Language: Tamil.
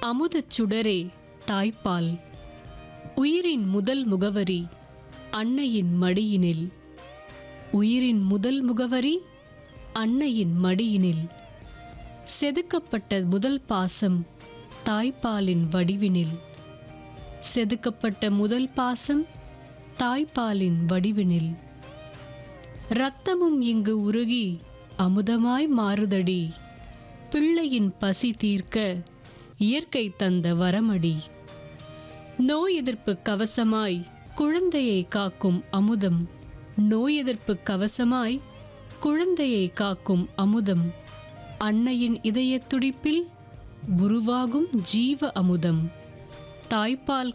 அமுதச் சுடரே தாய்ப்பால் உயிரின் முதல் முகவரி அன்னையின் மடியினில் உயிரின் முதல் முகவரி அன்னையின் மடியினில் செதுக்கப்பட்ட முதல் பாசம் தாய்ப்பாலின் வடிவினில் செதுக்கப்பட்ட முதல் பாசம் தாய்ப்பாலின் வடிவினில் இரத்தமும் இங்கு உருகி அமுதமாய் மாறுதடி பிள்ளையின் பசி தீர்க்க இயற்கை தந்த வரமடி நோய் எதிர்ப்பு கவசமாய் குழந்தையை காக்கும் அமுதம் நோய் எதிர்ப்பு கவசமாய் குழந்தையை காக்கும் அமுதம் அன்னையின் இதயத் துடிப்பில் உருவாகும் ஜீவ அமுதம் தாய்ப்பால்